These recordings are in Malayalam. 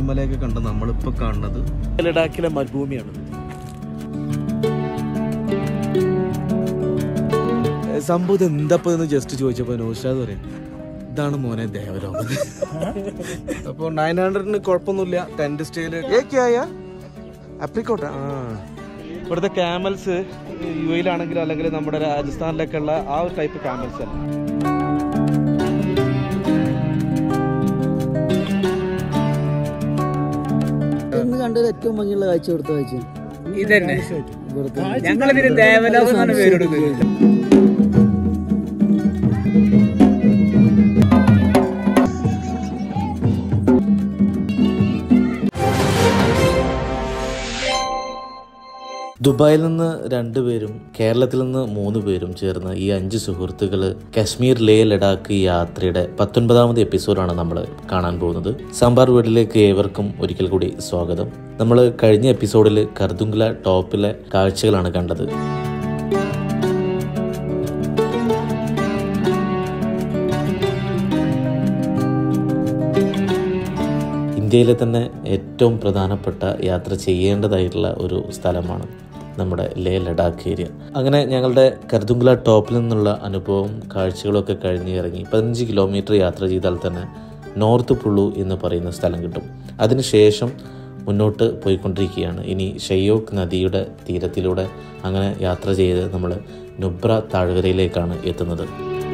പനിമലയൊക്കെ കണ്ട് നമ്മളിപ്പോൾ കാണുന്നത് ലഡാക്കിലെ മരുഭൂമിയാണ് ഏ, സംഭവം ഇത് എന്താപ്പോ എന്ന് ജസ്റ്റ് ചോദിച്ചപ്പോൾ നൗഷാദ് പറയാം ഇതാണ് മോനെ ദേവലോകം അപ്പോൾ നയൻ ഹൺഡ്രഡിന് കുഴപ്പമൊന്നുമില്ല ടെന്റ് സ്റ്റേയിൽ ഏക്കായ അപ്രിക്കോട്ടെ ആ ഇവിടുത്തെ ക്യാമൽസ് യു എയിലാണെങ്കിലും അല്ലെങ്കിൽ നമ്മുടെ രാജസ്ഥാനിലൊക്കെ ഉള്ള ആ ഒരു ടൈപ്പ് ക്യാമൽസ് അല്ല ഇന്ന് കണ്ടത് ഏറ്റവും ഭംഗിയുള്ള കാഴ്ച ഇവിടുത്തെ കാഴ്ച ഇതന്നെ ഇവിടുത്തെ ഞങ്ങളിതിന് ദേവലോകം എന്നാണ് പേരെടുക്കുന്നത് ദുബായിൽ നിന്ന് രണ്ടുപേരും കേരളത്തിൽ നിന്ന് മൂന്ന് പേരും ചേർന്ന് ഈ അഞ്ച് സുഹൃത്തുക്കൾ കശ്മീർ ലേ ലഡാക്ക് യാത്രയുടെ പത്തൊൻപതാമത് എപ്പിസോഡാണ് നമ്മൾ കാണാൻ പോകുന്നത് സാമ്പാർ വീട്ടിലേക്ക് ഏവർക്കും ഒരിക്കൽ കൂടി സ്വാഗതം നമ്മൾ കഴിഞ്ഞ എപ്പിസോഡിൽ കർദുങ്ല ടോപ്പിലെ കാഴ്ചകളാണ് കണ്ടത് ഇന്ത്യയിലെ തന്നെ ഏറ്റവും പ്രധാനപ്പെട്ട യാത്ര ചെയ്യേണ്ടതായിട്ടുള്ള ഒരു സ്ഥലമാണ് നമ്മുടെ ലേ ലഡാക്ക് ഏരിയ അങ്ങനെ ഞങ്ങളുടെ കർദുങ്ല ടോപ്പിൽ നിന്നുള്ള അനുഭവം കാഴ്ചകളൊക്കെ കഴിഞ്ഞ് ഇറങ്ങി പതിനഞ്ച് കിലോമീറ്റർ യാത്ര ചെയ്താൽ തന്നെ നോർത്ത് പുള്ളു എന്ന് പറയുന്ന സ്ഥലം കിട്ടും അതിനുശേഷം മുന്നോട്ട് പോയിക്കൊണ്ടിരിക്കുകയാണ് ഇനി ഷെയ്യോക്ക് നദിയുടെ തീരത്തിലൂടെ അങ്ങനെ യാത്ര ചെയ്ത് നമ്മൾ നുബ്ര താഴ്വരയിലേക്കാണ് എത്തുന്നത്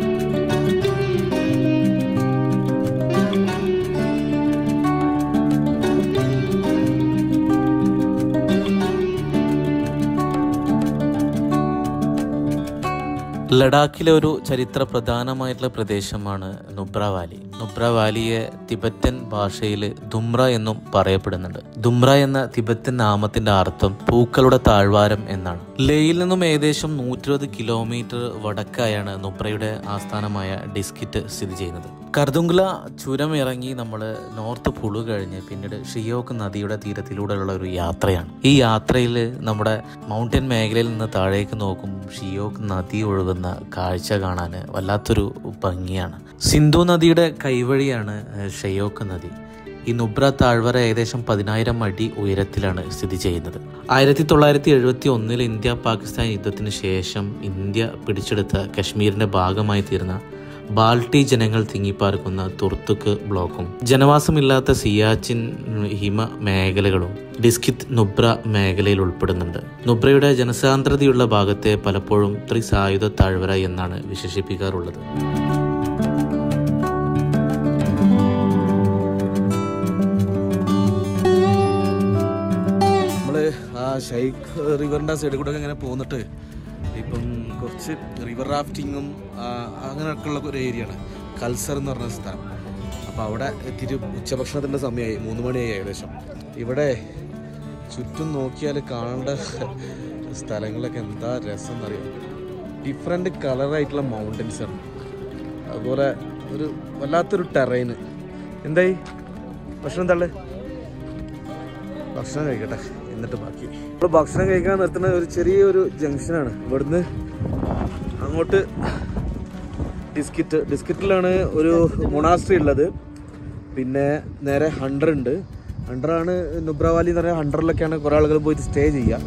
ലഡാക്കിലെ ഒരു ചരിത്ര പ്രധാനമായിട്ടുള്ള പ്രദേശമാണ് നുബ്ര വാലി നുബ്ര വാലിയെ തിബറ്റൻ ഭാഷയിൽ ദുംറ എന്നും പറയപ്പെടുന്നുണ്ട് ദുംറ എന്ന തിബറ്റൻ നാമത്തിന്റെ അർത്ഥം പൂക്കളുടെ താഴ്വാരം എന്നാണ് ലേയിൽ നിന്നും ഏകദേശം നൂറ്റിരുപത് കിലോമീറ്റർ വടക്കായാണ് നുബ്രയുടെ ആസ്ഥാനമായ ഡിസ്കിറ്റ് സ്ഥിതി ചെയ്യുന്നത് കർദുങ്ല ചുരം ഇറങ്ങി നമ്മൾ നോർത്ത് പുളു കഴിഞ്ഞ് പിന്നീട് ഷിയോക്ക് നദിയുടെ തീരത്തിലൂടെയുള്ള ഒരു യാത്രയാണ് ഈ യാത്രയിൽ നമ്മുടെ മൗണ്ടൻ മേഖലയിൽ നിന്ന് താഴേക്ക് നോക്കും ഷിയോക്ക് നദി ഒഴുകുന്ന കാഴ്ച കാണാൻ വല്ലാത്തൊരു ഭംഗിയാണ് സിന്ധു നദിയുടെ കൈവഴിയാണ് ഏഹ്, ഷെയോക്ക് നദി ഈ നുബ്ര താഴ്വര ഏകദേശം പതിനായിരം അടി ഉയരത്തിലാണ് സ്ഥിതി ചെയ്യുന്നത് ആയിരത്തി തൊള്ളായിരത്തി എഴുപത്തി ഒന്നിൽ ഇന്ത്യ പാകിസ്ഥാൻ യുദ്ധത്തിന് ശേഷം ഇന്ത്യ പിടിച്ചെടുത്ത കശ്മീരിന്റെ ഭാഗമായി തീർന്ന ബാൾട്ടി ജനങ്ങൾ തിങ്ങിപ്പാർക്കുന്ന തുർത്തുക്ക് ബ്ലോക്കും ജനവാസമില്ലാത്ത സിയാച്ചിൻ ഉം, ഹിമ മേഖലകളും ഡിസ്കിത് നുബ്ര മേഖലയിൽ ഉൾപ്പെടുന്നുണ്ട് നുബ്രയുടെ ജനസാന്ദ്രതയുള്ള ഭാഗത്തെ പലപ്പോഴും ത്രിസായുധ താഴ്വര എന്നാണ് വിശേഷിപ്പിക്കാറുള്ളത് നമ്മള് ആ ഷൈഖ് റിവറിന്റെ സൈഡിൽ കൂടെ ഇങ്ങനെ പോന്നിട്ട് ഇപ്പം കുറച്ച് റിവർ റാഫ്റ്റിങ്ങും അങ്ങനെയൊക്കെ ഉള്ള ഒരു ഏരിയ ആണ് കൽസർ എന്ന് പറഞ്ഞ സ്ഥലം അപ്പോൾ അവിടെ തിരു ഉച്ചഭക്ഷണത്തിൻ്റെ സമയമായി മൂന്ന് മണിയായി ഏകദേശം ഇവിടെ ചുറ്റും നോക്കിയാൽ കാണേണ്ട സ്ഥലങ്ങളൊക്കെ എന്താ രസം എന്നറിയാം ഡിഫറെൻറ്റ് കളറായിട്ടുള്ള മൗണ്ടൻസ് ആണ് അതുപോലെ ഒരു വല്ലാത്തൊരു ടെറൈന് എന്തായി ഭക്ഷണം തള്ളു ഭക്ഷണം കഴിക്കട്ടെ എന്നിട്ട് ബാക്കി നമ്മൾ ഭക്ഷണം കഴിക്കാൻ നിർത്തുന്ന ഒരു ചെറിയൊരു ജംഗ്ഷനാണ് ഇവിടുന്ന് അങ്ങോട്ട് ഡിസ്കിറ്റ് ഡിസ്കിറ്റിലാണ് ഒരു മൊണാസ്ട്രി ഉള്ളത് പിന്നെ നേരെ ഹണ്ടർ ഉണ്ട് ഹണ്ടറാണ് നുബ്രവാലി എന്ന് പറയുന്ന ഹണ്ടറിലൊക്കെയാണ് കുറേ ആളുകൾ പോയിട്ട് സ്റ്റേ ചെയ്യുക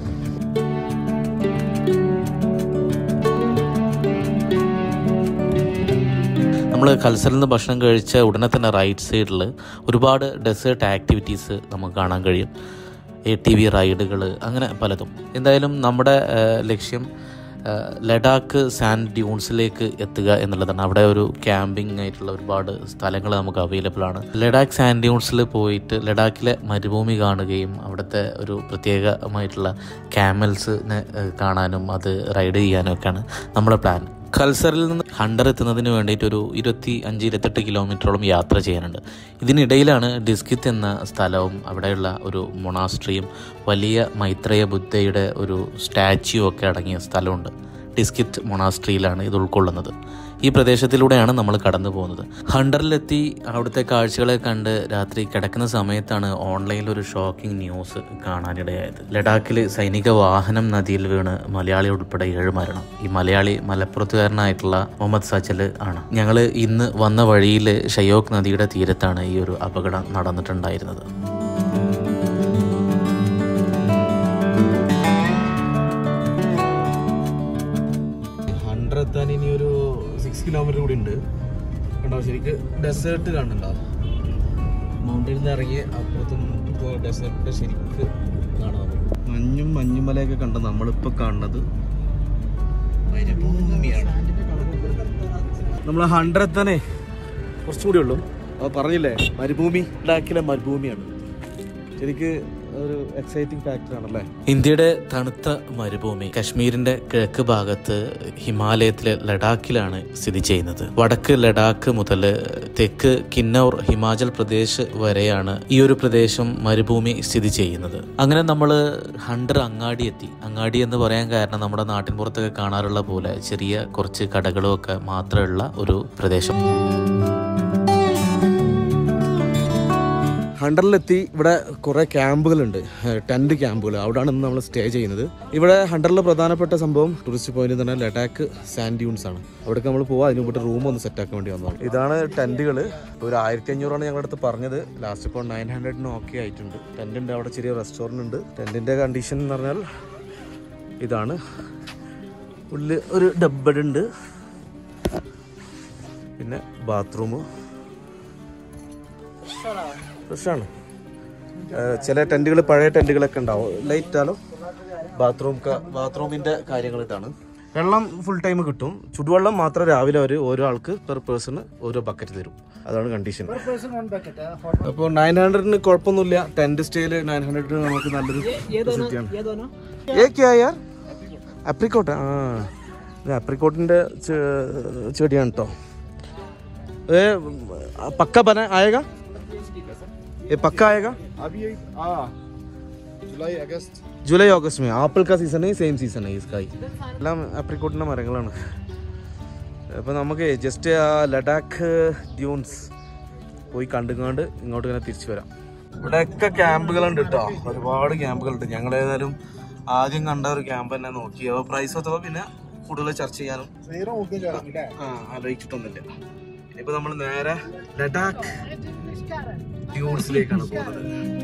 നമ്മൾ കൽസറിൽ നിന്ന് ഭക്ഷണം കഴിച്ച ഉടനെ തന്നെ റൈറ്റ് സൈഡിൽ ഒരുപാട് ഡെസേർട്ട് ആക്ടിവിറ്റീസ് നമുക്ക് കാണാൻ കഴിയും എ ടി വി റൈഡുകൾ അങ്ങനെ പലതും എന്തായാലും നമ്മുടെ ആ, ലക്ഷ്യം ആ, ലഡാക്ക് സാൻഡ് ഡ്യൂൺസിലേക്ക് എത്തുക എന്നുള്ളതാണ് അവിടെ ഒരു ക്യാമ്പിംഗ് ആയിട്ടുള്ള ഒരുപാട് സ്ഥലങ്ങൾ നമുക്ക് അവൈലബിൾ ആണ് ലഡാക്ക് സാൻഡ് ഡ്യൂൺസിൽ പോയിട്ട് ലഡാക്കിലെ മരുഭൂമി കാണുകയും അവിടുത്തെ ഒരു പ്രത്യേകമായിട്ടുള്ള ക്യാമൽസിനെ കാണാനും അത് റൈഡ് ചെയ്യാനും ഒക്കെയാണ് നമ്മുടെ പ്ലാൻ കൽസറിൽ നിന്ന് ഹണ്ടർ എത്തുന്നതിന് വേണ്ടിയിട്ട് ഒരു ഇരുപത്തി അഞ്ച് ഇരുപത്തെട്ട് കിലോമീറ്ററോളം യാത്ര ചെയ്യാനുണ്ട് ഇതിനിടയിലാണ് ഡിസ്കിത്ത് എന്ന സ്ഥലവും അവിടെയുള്ള ഒരു മൊണാസ്ട്രിയും വലിയ മൈത്രേയ ബുദ്ധയുടെ ഒരു സ്റ്റാച്യു ഒക്കെ അടങ്ങിയ സ്ഥലമുണ്ട് ഡിസ്കിറ്റ് മൊണാസ്ട്രിയിലാണ് ഇത് ഉൾക്കൊള്ളുന്നത് ഈ പ്രദേശത്തിലൂടെയാണ് നമ്മൾ കടന്നു പോകുന്നത് ഹണ്ടറിലെത്തി അവിടുത്തെ കാഴ്ചകളെ കണ്ട് രാത്രി കിടക്കുന്ന സമയത്താണ് ഓൺലൈനിൽ ഒരു ഷോക്കിംഗ് ന്യൂസ് കാണാനിടയായത് ലഡാക്കിൽ സൈനിക വാഹനം നദിയിൽ വീണ് മലയാളി ഉൾപ്പെടെ ഏഴ് മരണം ഈ മലയാളി മലപ്പുറത്തുകാരനായിട്ടുള്ള മുഹമ്മദ് സജൽ ആണ് ഞങ്ങൾ ഇന്ന് വന്ന വഴിയിൽ ഷയോക്ക് നദിയുടെ തീരത്താണ് ഈ ഒരു അപകടം നടന്നിട്ടുണ്ടായിരുന്നത് സിക്സ് കിലോമീറ്റർ കൂടി ഉണ്ട് കണ്ടോ ശരിക്ക് ഡെസേർട്ട് കാണുന്നുണ്ടോ മൗണ്ടനിൽ നിന്ന് ഇറങ്ങി അപ്പുറത്തും ഇപ്പോൾ ഡെസേർട്ടിന്റെ ശരിക്ക് കാണാൻ പറ്റും മഞ്ഞും മഞ്ഞുമലയൊക്കെ കണ്ട നമ്മളിപ്പോൾ കാണുന്നത് മരുഭൂമിയാണ് നമ്മൾ ഹൺഡ്രഡ് എത്താനേ കുറച്ചുകൂടി ഉള്ളൂ അപ്പോൾ പറഞ്ഞില്ലേ മരുഭൂമി ഉണ്ടാക്കിയ മരുഭൂമിയാണ് ശരിക്ക് ഒരു എക്സൈറ്റിംഗ് ഫാക്ടർ ആണല്ലേ ഇന്ത്യയുടെ തണുത്ത മരുഭൂമി കശ്മീരിന്റെ കിഴക്ക് ഭാഗത്ത് ഹിമാലയത്തിലെ ലഡാക്കിലാണ് സ്ഥിതി ചെയ്യുന്നത് വടക്ക് ലഡാക്ക് മുതൽ തെക്ക് കിന്നൗർ ഹിമാചൽ പ്രദേശ് വരെയാണ് ഈ ഒരു പ്രദേശം മരുഭൂമി സ്ഥിതി ചെയ്യുന്നത് അങ്ങനെ നമ്മൾ ഹണ്ടർ അങ്ങാടി എത്തി അങ്ങാടി എന്ന് പറയാൻ കാരണം നമ്മുടെ നാട്ടിൻ പുറത്തൊക്കെ കാണാറുള്ള പോലെ ചെറിയ കുറച്ച് കടകളും ഒക്കെ മാത്രമുള്ള ഒരു പ്രദേശം ഹണ്ടറിലെത്തി ഇവിടെ കുറേ ക്യാമ്പുകളുണ്ട് ടെൻറ്റ് ക്യാമ്പുകൾ അവിടെയാണ് ഇന്ന് നമ്മൾ സ്റ്റേ ചെയ്യുന്നത് ഇവിടെ ഹണ്ടറിൽ പ്രധാനപ്പെട്ട സംഭവം ടൂറിസ്റ്റ് പോയിന്റ് എന്ന് പറഞ്ഞാൽ ലഡാക്ക് സാൻഡ് ഡ്യൂൺസ് ആണ് അവിടേക്ക് നമ്മൾ പോവാം അതിന് മുമ്പ് റൂം ഒന്ന് സെറ്റ് ആക്കാൻ വേണ്ടി വന്നതാണ് ഇതാണ് ടെൻറ്റുകൾ ഇപ്പോൾ ഒരു ആയിരത്തി അഞ്ഞൂറാണ് ഞങ്ങളുടെ അടുത്ത് പറഞ്ഞത് ലാസ്റ്റ് ഇപ്പോൾ നയൻ ഹൺഡ്രഡിന് ഓക്കെ ആയിട്ടുണ്ട് ടെൻറ്റിൻ്റെ അവിടെ ചെറിയ റെസ്റ്റോറൻറ്റ് ഉണ്ട് ടെൻറ്റിൻ്റെ കണ്ടീഷൻ എന്ന് പറഞ്ഞാൽ ഇതാണ് ഉള്ളിൽ ഒരു ഡബ്ബഡ് ഉണ്ട് പിന്നെ ബാത്റൂം ഫ്രഷാണ് ചില ടെൻറ്റുകൾ പഴയ ടെൻറ്റുകളൊക്കെ ഉണ്ടാവും ലൈറ്റ് ഇട്ടാലോ ബാത്റൂം ബാത്റൂമിൻ്റെ കാര്യങ്ങൾ ഇതാണ് വെള്ളം ഫുൾ ടൈം കിട്ടും ചുടുവെള്ളം മാത്രം രാവിലെ അവർ ഓരോ ആൾക്ക് പെർ പേഴ്സണ് ഓരോ ബക്കറ്റ് തരും അതാണ് കണ്ടീഷൻ അപ്പോൾ നയൻ ഹൺഡ്രഡിന് കുഴപ്പമൊന്നുമില്ല ടെൻറ്റ് സ്റ്റേയിൽ നയൻ ഹൺഡ്രഡിന് നമുക്ക് നല്ലൊരു ഫെസിലിറ്റിയാണ് ഏക്കായാർ അപ്രിക്കോട്ട് ആ ഇത് അപ്രിക്കോട്ടിൻ്റെ ചെടിയാണ് കേട്ടോ ഏ പക്ക ബന ആയേഗാ ये पक्का आएगा अभी हाँ जुलाई अगस्त ജൂലൈ ഓഗസ്റ്റ് മേ ആപ്പിൾ കാ സീസൺ സെയിം സീസൺ ഈസ് കായ് എല്ലാം ആപ്രിക്കോട്ടിൻ്റെ മരങ്ങളാണ് അപ്പോൾ നമുക്ക് ജസ്റ്റ് ആ ലഡാക്ക് ഡ്യൂൺസ് പോയി കണ്ടുകൊണ്ട് ഇങ്ങോട്ട് ഇങ്ങനെ തിരിച്ചു വരാം ഇവിടെയൊക്കെ ക്യാമ്പുകളുണ്ട് കേട്ടോ ഒരുപാട് ക്യാമ്പുകളുണ്ട് ഞങ്ങൾ ഏതായാലും ആദ്യം കണ്ട ഒരു ക്യാമ്പ് തന്നെ നോക്കി അപ്പോൾ പ്രൈസ് ഒത്തപ്പോൾ പിന്നെ കൂടുതൽ ചർച്ച ചെയ്യാനും സീറോ ഒക്കെ ചടങ്ങില്ലേ ആ ആലോചിച്ചിട്ടൊന്നുമില്ല ഇനിയിപ്പോൾ നമ്മൾ നേരെ ലഡാക്ക് ഡ്യൂൺസിലേക്കാണ് പോകുന്നത്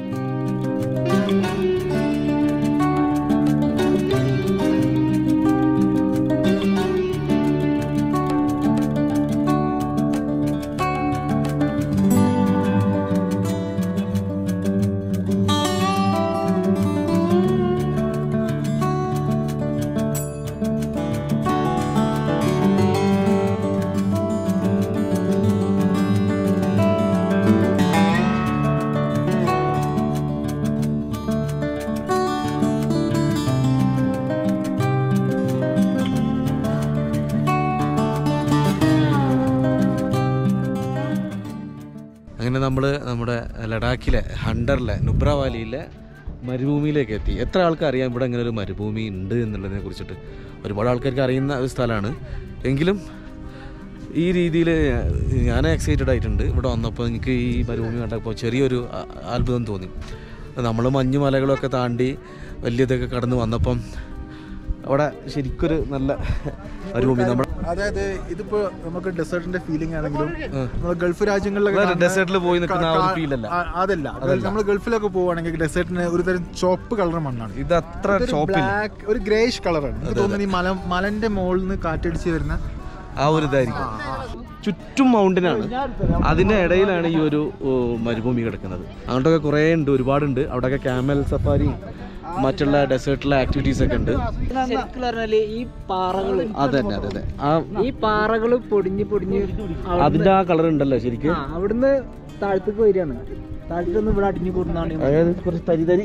അങ്ങനെ നമ്മൾ നമ്മുടെ ലഡാക്കിലെ ഹണ്ടറിലെ നുബ്ര വാലിയിലെ മരുഭൂമിയിലേക്ക് എത്തി എത്ര ആൾക്ക് അറിയാം ഇവിടെ ഇങ്ങനെ ഒരു മരുഭൂമി ഉണ്ട് എന്നുള്ളതിനെ കുറിച്ചിട്ട് ഒരുപാട് ആൾക്കാർക്ക് അറിയുന്ന ഒരു സ്ഥലമാണ് എങ്കിലും ഈ രീതിയിൽ ഞാൻ എക്സൈറ്റഡ് ആയിട്ടുണ്ട് ഇവിടെ വന്നപ്പോൾ എനിക്ക് ഈ മരുഭൂമി കണ്ടപ്പോൾ ചെറിയൊരു അ- അത്ഭുതം തോന്നി നമ്മൾ മഞ്ഞുമലകളൊക്കെ താണ്ടി വലിയതൊക്കെ കടന്ന് വന്നപ്പം അവിടെ ശരിക്കൊരു നല്ല മരുഭൂമി നമ്മൾ അതായത് ഇതിപ്പോ നമുക്ക് ഡെസേർട്ടിന്റെ ഫീലിംഗ് ആണെങ്കിലും നമ്മൾ ഗൾഫ് രാജ്യങ്ങളിലൊക്കെ അതെ, കാണുന്ന ഡെസേർട്ടിൽ പോയി നിൽക്കുന്ന ആ ഒരു കാ- feel അല്ല. ആ, അതല്ല നമ്മൾ ഗൾഫിലൊക്കെ പോവുകയാണെങ്കിൽ ഡെസേർട്ടിന് ഒരു തരം ചുവപ്പ് കളർ മണ്ണാണ് ഇത് അത്ര ചോപ്പില്ല ബ്ലാക്ക് ഒരു ഗ്രേഷ് കളറാണ് എനിക്ക് തോന്നുന്നു ഈ മല മലന്റെ മുകളിൽ നിന്ന് കാറ്റടിച്ച് വരുന്ന ആ ഒരു ഇതായിരിക്കും ചുറ്റും മൗണ്ടനാണ് അതിന്റെ ഇടയിലാണ് ഈ ഒരു ഓ, മരുഭൂമി കിടക്കുന്നത് അങ്ങോട്ടൊക്കെ കുറേ ഉണ്ട് ഒരുപാടുണ്ട് അവിടെയൊക്കെ ക്യാമൽ സഫാരിയും മറ്റുള്ള ഡെസേർട്ടിലെ ആക്ടിവിറ്റീസ് ഒക്കെ ഉണ്ട് ശരിക്കും പറഞ്ഞാല് ഈ പാറകള് അതെ അതെ അതെ അതെ ആ ഈ പാറകള് പൊടിഞ്ഞ് പൊടിഞ്ഞ് അവിടുന്ന് അതിന്റെ ആ കളർ ഉണ്ടല്ലോ ശരിക്കും ആ, അവിടുന്ന് താഴത്തേക്ക് വരികയാണ് താഴത്തേക്ക് ഇവിടെ അടിഞ്ഞു കൂടുന്നതാണ് അതായത് കുറച്ച് തരി തരി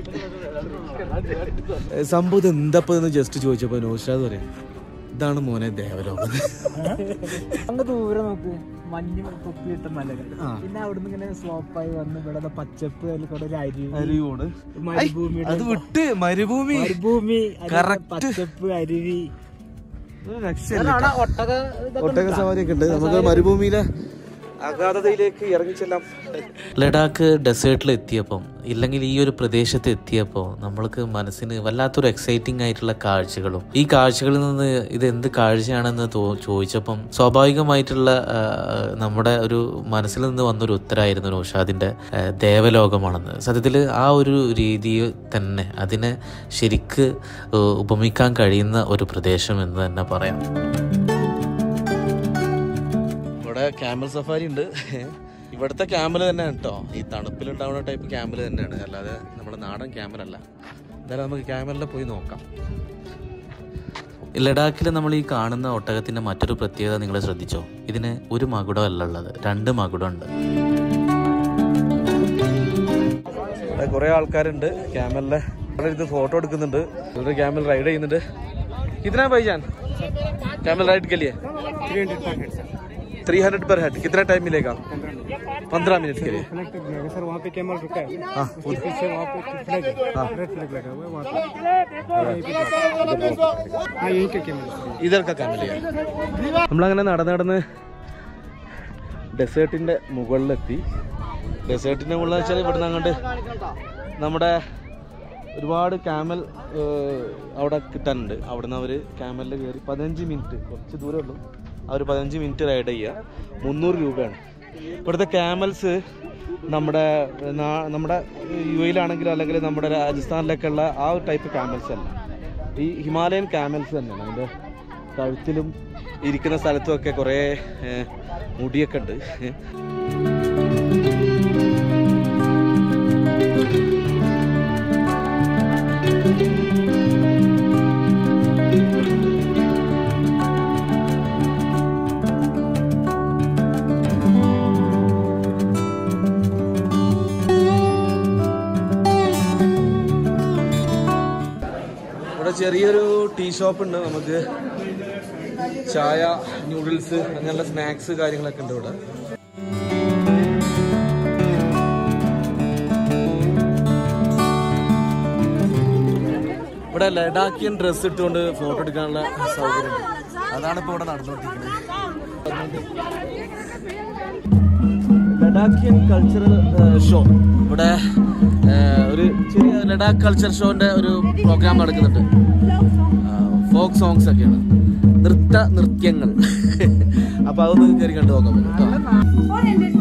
സംഭവം ഇത് എന്താപ്പോ എന്ന് ജസ്റ്റ് ചോദിച്ചപ്പോ നൗഷാദ് പറയാം ഇതാണ് മോനെ ദേവലോകം അങ്ങ് ദൂരെ നോക്ക് മഞ്ഞ് പൊപ്പിയിട്ട മലകൾ പിന്നെ അവിടുന്ന് ഇങ്ങനെ സ്ലോപ്പായി വന്ന് ഇവിടെ ദാ പച്ചപ്പ് അതിൽ കൂടെ ഒരു അരി അരിയോട് മരുഭൂമിയുടെ അത് വിട്ട് മരുഭൂമി മരുഭൂമി അതിൽ Correct. പച്ചപ്പ് അരുവി ഒരു രക്ഷയില്ല. അതാണ് ഒട്ടക ഇതൊക്കെ ഒട്ടക സവാരിയൊക്കെ ഉണ്ട് നമുക്ക് മരുഭൂമിയിലെ അഗാധതയിലേക്ക് ഇറങ്ങിച്ചെല്ലാം ലഡാക്ക് ഡെസേർട്ടിൽ എത്തിയപ്പം ഇല്ലെങ്കിൽ ഈ ഒരു പ്രദേശത്ത് എത്തിയപ്പോൾ നമ്മൾക്ക് മനസ്സിന് വല്ലാത്തൊരു എക്സൈറ്റിംഗ് ആയിട്ടുള്ള കാഴ്ചകളും ഈ കാഴ്ചകളിൽ നിന്ന് ഇത് എന്ത് കാഴ്ചയാണെന്ന് തോ ചോദിച്ചപ്പം സ്വാഭാവികമായിട്ടുള്ള ആ, നമ്മുടെ ഒരു മനസ്സിൽ നിന്ന് വന്നൊരു ഉത്തരമായിരുന്നു നൗഷാദിൻ്റെ ആ, ദേവലോകമാണെന്ന് സത്യത്തിൽ ആ ഒരു രീതി തന്നെ അതിനെ ശരിക്ക് ഏ, ഉപമിക്കാൻ കഴിയുന്ന ഒരു പ്രദേശം എന്ന് തന്നെ പറയാം ഇവിടെ ക്യാമൽ സഫാരി ഉണ്ട് ഇവിടുത്തെ ക്യാമൽ തന്നെയാണ് കേട്ടോ ഈ തണുപ്പിലുണ്ടാവുന്ന ടൈപ്പ് ക്യാമൽ തന്നെയാണ് അല്ലാതെ നമ്മുടെ നാടൻ ക്യാമലല്ല എന്തായാലും നമുക്ക് ക്യാമലിൽ പോയി നോക്കാം ലഡാക്കിൽ നമ്മൾ ഈ കാണുന്ന ഒട്ടകത്തിന്റെ മറ്റൊരു പ്രത്യേകത നിങ്ങൾ ശ്രദ്ധിച്ചോ ഇതിന് ഒരു മകുടം അല്ല ഉള്ളത് രണ്ട് മകുടം ഉണ്ട് ഇവിടെ കുറേ ആൾക്കാരുണ്ട് ക്യാമലിലെ അവിടെ ഇരുന്ന് ഫോട്ടോ എടുക്കുന്നുണ്ട് ചിലർ ക്യാമൽ റൈഡ് ചെയ്യുന്നുണ്ട് कितना भाईजान कैमल राइड के लिए थ्री हंड्रेड पर हेड कितना टाइम मिलेगा पंद्रह मिनट के लिए सर वहाँ पे कैमल रुका है हाँ पीछे वहाँ पे फ्लैग है रेड फ्लैग लगा हुआ है वहाँ पे हाँ यहीं के कैमल ഇതർ കാമലിയ നമ്മളങ്ങനെ നടന്ന് നടന്ന് ഡെസേർട്ടിന്റെ മുകളിലെത്തി ഡെസേർട്ടിന്റെ മുകളിൽ വെച്ചാൽ ഇവിടുന്ന് അങ്ങോട്ട് നമ്മുടെ ഒരുപാട് ക്യാമൽ അവിടെ കിട്ടാനുണ്ട് അവിടുന്ന് അവർ ക്യാമലിൽ കയറി പതിനഞ്ച് മിനിറ്റ് കുറച്ച് ദൂരമേ ഉള്ളൂ അവർ പതിനഞ്ച് മിനിറ്റ് റൈഡ് ചെയ്യുക മുന്നൂറ് രൂപയാണ് ഇവിടുത്തെ ക്യാമൽസ് നമ്മുടെ നാ- നമ്മുടെ യു എയിലാണെങ്കിലും അല്ലെങ്കിൽ നമ്മുടെ രാജസ്ഥാനിലൊക്കെ ഉള്ള ആ ഒരു ടൈപ്പ് ക്യാമൽസ് അല്ല ഈ ഹിമാലയൻ ക്യാമൽസ് തന്നെയാണ് അതിൻ്റെ കഴുത്തിലും ഇരിക്കുന്ന സ്ഥലത്തും ഒക്കെ കുറേ ഏഹ്, മുടിയൊക്കെ ഉണ്ട് ഇവിടെ ചെറിയൊരു ടീ ഷോപ്പ് ഉണ്ട് നമുക്ക് ചായ ന്യൂഡിൽസ് അങ്ങനെയുള്ള സ്നാക്സ് കാര്യങ്ങളൊക്കെ ഉണ്ട് ഇവിടെ ഇവിടെ ലഡാക്കിയൻ ഡ്രസ്സ് ഇട്ടുകൊണ്ട് ഫോട്ടോ എടുക്കാനുള്ള സൗകര്യമുണ്ട് അതാണ് ഇപ്പോൾ ഇവിടെ നടന്നുകൊണ്ടിരിക്കുന്നത് ലഡാക്കിയൻ കൾച്ചറൽ ഷോ ഇവിടെ ഏഹ്, ഒരു ചെറിയ ലഡാക്ക് കൾച്ചർ ഷോന്റെ ഒരു പ്രോഗ്രാം നടക്കുന്നുണ്ട് ഫോക്ക് സോങ്സ് ഒക്കെയാണ് നൃത്ത നൃത്യങ്ങൾ അപ്പൊ അതൊന്ന് കയറി കണ്ടു നോക്കാൻ പറ്റും കേട്ടോ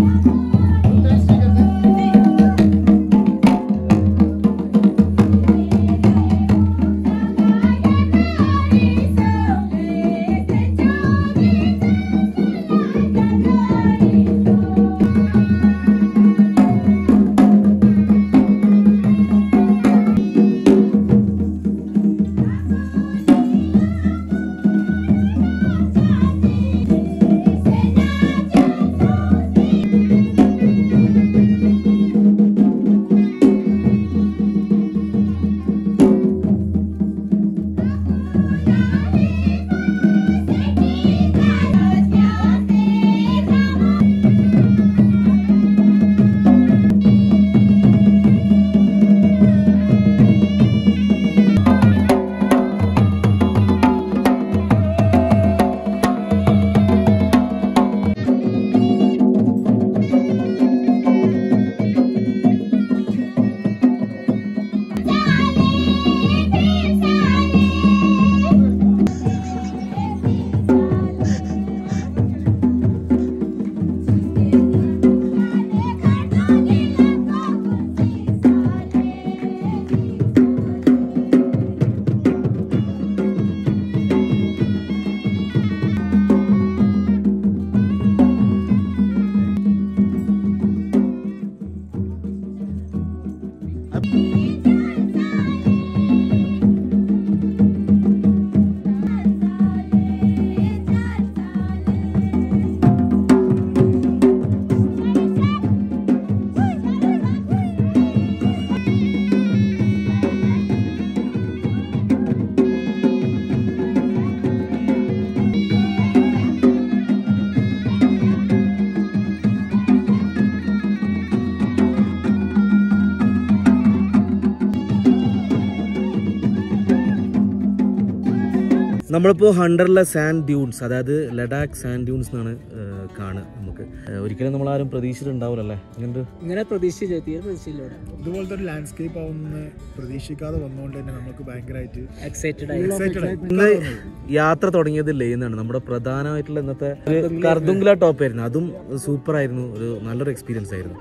നമ്മളിപ്പോൾ ഹണ്ടറിലെ സാൻഡ് ഡ്യൂൺസ് അതായത് ലഡാക്ക് സാൻഡ് ഡ്യൂൺസ് എന്നാണ് ഏഹ്, കാണുക നമുക്ക് ഏഹ്, ഒരിക്കലും നമ്മൾ ആരും പ്രതീക്ഷിച്ചിട്ടുണ്ടാവില്ലല്ലേ ഇങ്ങനത്തെ ഇങ്ങനെ പ്രതീക്ഷിച്ചില്ല തീരെ പ്രതീക്ഷിച്ചില്ല ഇവിടെ ഇതുപോലത്തെ ഒരു ലാൻഡ്സ്കേപ്പ് ആവുമെന്ന് പ്രതീക്ഷിക്കാതെ വന്നുകൊണ്ട് തന്നെ നമുക്ക് ഭയങ്കരമായിട്ട് എക്സൈറ്റഡ് ആയി എക്സൈറ്റഡ് ആയി ഇന്ന് യാത്ര തുടങ്ങിയത് ലേന്നാണ് നമ്മുടെ പ്രധാനമായിട്ടുള്ള ഇന്നത്തെ ഒരു കർദുംഗ്ല ടോപ്പ് ആയിരുന്നു അതും സൂപ്പർ ആയിരുന്നു ഒരു നല്ലൊരു എക്സ്പീരിയൻസ് ആയിരുന്നു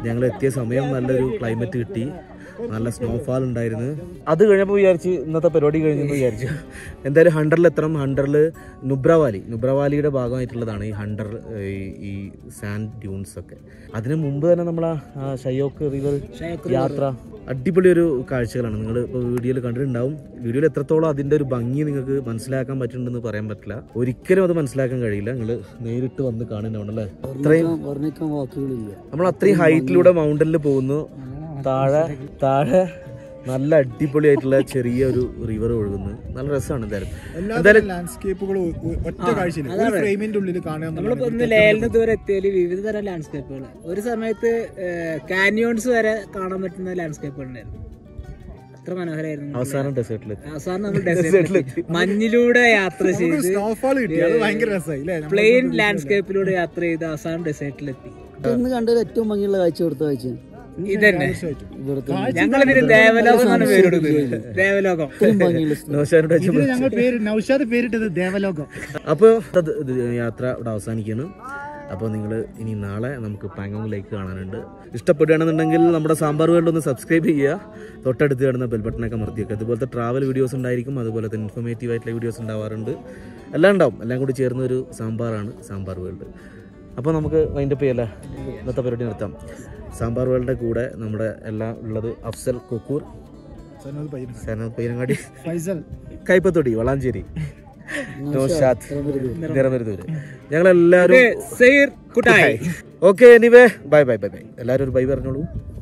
ഞങ്ങൾ എത്തിയ സമയം നല്ലൊരു ക്ലൈമറ്റ് കിട്ടി നല്ല സ്നോഫാൾ ഉണ്ടായിരുന്നു അത് കഴിഞ്ഞപ്പോൾ വിചാരിച്ച് ഇന്നത്തെ പരിപാടി കഴിഞ്ഞെന്ന് വിചാരിച്ചു എന്തായാലും ഹണ്ടറിൽ എത്തണം ഹണ്ടറിൽ നുബ്രവാലി നുബ്രവാലിയുടെ ഭാഗമായിട്ടുള്ളതാണ് ഈ ഹണ്ടർ ഈ- ഈ സാൻഡ് ഡ്യൂൺസ് ഒക്കെ അതിന് മുമ്പ് തന്നെ നമ്മൾ ആ ഷയോക്ക് റിവർ യാത്ര അടിപൊളി ഒരു കാഴ്ചകളാണ് നിങ്ങൾ ഇപ്പോൾ വീഡിയോയിൽ കണ്ടിട്ടുണ്ടാവും വീഡിയോയിൽ എത്രത്തോളം അതിൻ്റെ ഒരു ഭംഗി നിങ്ങൾക്ക് മനസ്സിലാക്കാൻ പറ്റുന്നുണ്ടെന്ന് പറയാൻ പറ്റില്ല ഒരിക്കലും അത് മനസ്സിലാക്കാൻ കഴിയില്ല നിങ്ങൾ നേരിട്ട് വന്ന് കാണുന്നുണ്ടല്ലേ അത്രയും വർണ്ണിക്കാൻ- വർണ്ണിക്കാൻ വാക്കുകളില്ല നമ്മൾ അത്രയും ഹൈറ്റിലൂടെ മൗണ്ടനിൽ പോകുന്നു താഴെ താഴെ നല്ല അടിപൊളിയായിട്ടുള്ള ചെറിയ ഒരു റിവർ ഒഴുകുന്നു നല്ല രസമാണ് എന്തായാലും എല്ലാതരം ലാൻഡ്സ്കേപ്പുകൾ ഒറ്റ കാഴ്ചയിൽ ഒരു ഫ്രെയിമിന്റെ ഉള്ളിൽ കാണുക നമ്മളിപ്പോ ഇന്ന് ലേലിന് ഇതുവരെ എത്തിയാല് വിവിധ തരം ലാൻഡ്സ്കേപ്പുകൾ ഒരു സമയത്ത് കാനിയോൺസ് വരെ കാണാൻ പറ്റുന്ന ലാൻഡ്സ്കേപ്പുകൾ ഉണ്ടായിരുന്നു അത്ര മനോഹരമായിരുന്നു അവസാനം ഡെസേർട്ടിൽ അവസാനം നമ്മൾ ഡെസേർട്ടിലെത്തി മഞ്ഞിലൂടെ യാത്ര ചെയ്ത് സ്നോഫാൾ കിട്ടി അത് ഭയങ്കര രസമായി അല്ലേ പ്ലെയിൻ ലാൻഡ്സ്കേപ്പിലൂടെ യാത്ര ചെയ്ത് അവസാനം ഡെസേർട്ടിലെത്തി ഇന്ന് കണ്ടതിൽ ഏറ്റവും ഭംഗിയുള്ള കാഴ്ച കൊടുത്ത കാഴ്ചയാണ് ഇതന്നെ ഇവിടുത്തെ ഞങ്ങൾ ഇതിന് ദേവലോകം എന്നാണ് പേര് കൊടുക്കുന്നത് ദേവലോകം ഏറ്റവും ഭംഗിയുള്ള നൗഷാനോട് ചോദിച്ചപ്പോൾ ഞങ്ങൾ പേര് നൗഷാദ് പേരിട്ടത് ദേവലോകം അപ്പോൾ അത് ഇത് യാത്ര ഇവിടെ അവസാനിക്കുന്നു അപ്പോൾ നിങ്ങൾ ഇനി നാളെ നമുക്ക് പാങ്കോങ് ലേക്ക് കാണാനുണ്ട് ഇഷ്ടപ്പെടുകയാണെന്നുണ്ടെങ്കിൽ നമ്മുടെ സാമ്പാർ വേൾഡ് ഒന്ന് സബ്സ്ക്രൈബ് ചെയ്യുക തൊട്ടടുത്ത് കാണുന്ന ബെൽ ബട്ടണൊക്കെ മർത്തിയൊക്കെ അതുപോലത്തെ ട്രാവൽ വീഡിയോസ് ഉണ്ടായിരിക്കും അതുപോലെ തന്നെ ഇൻഫോർമേറ്റീവ് ആയിട്ടുള്ള വീഡിയോസ് ഉണ്ടാവാറുണ്ട് എല്ലാം ഉണ്ടാവും എല്ലാം കൂടി ചേർന്ന ഒരു സാമ്പാറാണ് സാമ്പാർ വേൾഡ് അപ്പോൾ നമുക്ക് വൈൻഡപ്പ് ചെയ്യല്ലേ ഇന്നത്തെ പരിപാടി നിർത്താം സാമ്പാർ വേൾഡിൻ്റെ കൂടെ നമ്മുടെ എല്ലാം ഉള്ളത് അഫ്സൽ കൊക്കൂർ സനോദ് പയ്യൻ സനത് പൈനങ്ങാടി ഫൈസൽ കൈപ്പത്തൊടി വളാഞ്ചേരി നൗഷാദ് നിറമരുതൂര് ഞങ്ങളെല്ലാവരും സെയ്ർ Kuttayi okay anyway bye bye bye bye എല്ലാവരും ഒരു ബൈ പറഞ്ഞോളൂ